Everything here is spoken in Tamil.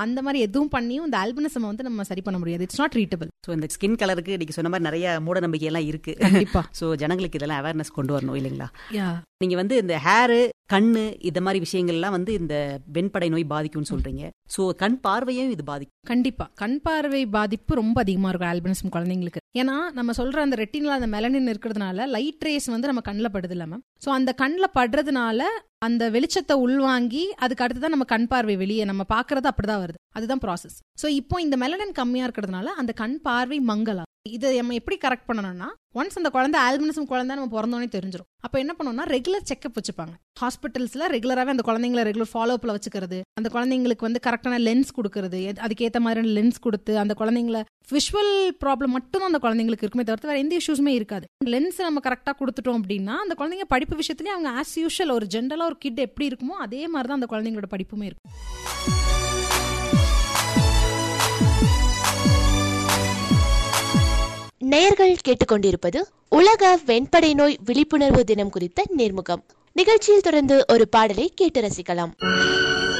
அந்த மாதிரி எதுவும் பண்ணியும் இந்த ஆல்பினிசம் வந்து நம்ம சரி பண்ண முடியாது இட்ஸ் நாட் ட்ரீட்டபிள் ஸோ இந்த ஸ்கின் கலருக்கு நீங்க சொன்ன மாதிரி நிறைய மூட நம்பிக்கை எல்லாம் இருக்கு கண்டிப்பா ஸோ ஜனங்களுக்கு இதெல்லாம் அவேர்னஸ் கொண்டு வரணும் இல்லைங்களா யா நீங்க வந்து இந்த ஹேரு கண்ணு இந்த மாதிரி விஷயங்கள்லாம் வந்து இந்த வெண்படை நோய் பாதிக்கும்னு சொல்றீங்க ஸோ கண் பார்வையும் இது பாதிக்கும் கண்டிப்பா கண் பார்வை பாதிப்பு ரொம்ப அதிகமா இருக்கும் ஆல்பினிசம் குழந்தைங்களுக்கு ஏன்னா நம்ம சொல்ற அந்த ரெட்டினில் அந்த மெலனின் இருக்கிறதுனால லைட் ரேஸ் வந்து நம்ம கண்ணில் படுது இல்ல மேம் ஸோ அந்த கண்ணில் படுறதுனால அந்த வெளிச்சத்தை உள்வாங்கி அதுக்கு அடுத்துதான் நம்ம கண் பார்வை வெளியே நம்ம பாக்குறது அப்படிதான் வருது அதுதான் ப்ராசஸ் ஸோ இப்போ இந்த மெலனின் கம்மியா இருக்கிறதுனால அந்த கண் பார்வை மங்கலாம் இதை நம்ம எப்படி கரெக்ட் பண்ணணும்னா ஒன்ஸ் அந்த குழந்தை ஆல்பினிசம் குழந்தை நம்ம பிறந்தோடனே தெரிஞ்சிடும் அப்போ என்ன பண்ணுவோம்னா ரெகுலர் செக்அப் வச்சுப்பாங்க ஹாஸ்பிட்டல்ஸ்ல ரெகுலராகவே அந்த குழந்தைங்களை ரெகுலர் ஃபாலோ அப்ல வச்சுக்கிறது அந்த குழந்தைங்களுக்கு வந்து கரெக்டான லென்ஸ் கொடுக்கறது எது- அதுக்கேற்ற மாதிரியான லென்ஸ் கொடுத்து அந்த குழந்தைங்கள விஷுவல் ப்ராப்ளம் மட்டும் அந்த குழந்தைங்களுக்கு இருக்குமே தவிர்த்து வேற எந்த இஷ்யூஸுமே இருக்காது லென்ஸ் நம்ம கரெக்டாக கொடுத்துட்டோம் அப்படின்னா அந்த குழந்தைங்க படிப்பு விஷயத்துலயே அவங்க ஆஸ் யூஷுவல் ஒரு ஜென்ரலா ஒரு கிட் எப்படி இருக்குமோ அதே மாதிரி தான் அந்த குழந்தைங்களோட படிப்புமே இருக்கும் நேயர்கள் கேட்டுக்கொண்டிருப்பது உலக வெண்படை நோய் விழிப்புணர்வு தினம் குறித்த நேர்முகம் நிகழ்ச்சியில் தொடர்ந்து ஒரு பாடலை கேட்டு ரசிக்கலாம்